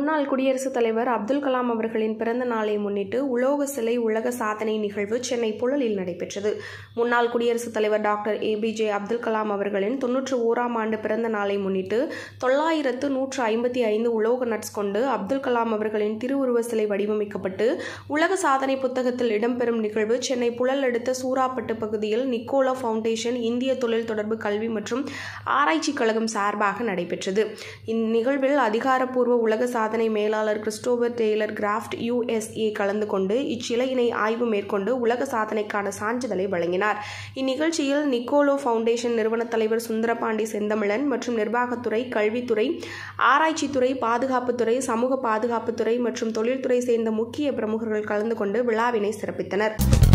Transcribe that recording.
முன்னாள் குடியரசுத் தலைவர் அப்துல் கலாம் அவர்களின் பிறந்த நாளை முன்னிட்டு உலோக சிலை உலக சாதனை நிகழ்வு சென்னை புழலில் நடைபெற்றது முன்னாள் குடியரசுத் தலைவர் டாக்டர் ஏபிஜே அப்துல் கலாம் அவர்களின் தொன்னூற்று ஓராம் ஆண்டு பிறந்த நாளை முன்னிட்டு தொள்ளாயிரத்து நூற்று ஐம்பத்தி ஐந்து உலோக நட்ஸ் கொண்டு அப்துல் கலாம் அவர்களின் திருவுருவ சிலை வடிவமைக்கப்பட்டு உலக சாதனை புத்தகத்தில் இடம்பெறும் நிகழ்வு சென்னை புழல் அடுத்த சூறாப்பட்டு பகுதியில் நிக்கோலா ஃபவுண்டேஷன் இந்திய தொழில் தொடர்பு கல்வி மற்றும் ஆராய்ச்சி கழகம் சார்பாக நடைபெற்றது இந்நிகழ்வில் அதிகாரப்பூர்வ உலக சாதனை மேலாளர் கிறிஸ்டோபர் டெய்லர் கிராஃப்ட் யுஎஸ்ஏ கலந்து கொண்டு இச்சிலையினை ஆய்வு மேற்கொண்டு உலக சாதனைக்கான சான்றிதழை வழங்கினார் இந்நிகழ்ச்சியில் நிக்கோலோ ஃபவுண்டேஷன் நிறுவன தலைவர் சுந்தரபாண்டி செந்தமிழன் மற்றும் நிர்வாகத்துறை கல்வித்துறை ஆராய்ச்சித்துறை பாதுகாப்புத்துறை சமூக பாதுகாப்புத்துறை மற்றும் தொழில்துறை சேர்ந்த முக்கிய பிரமுகர்கள் கலந்து கொண்டு விழாவினை சிறப்பித்தனர்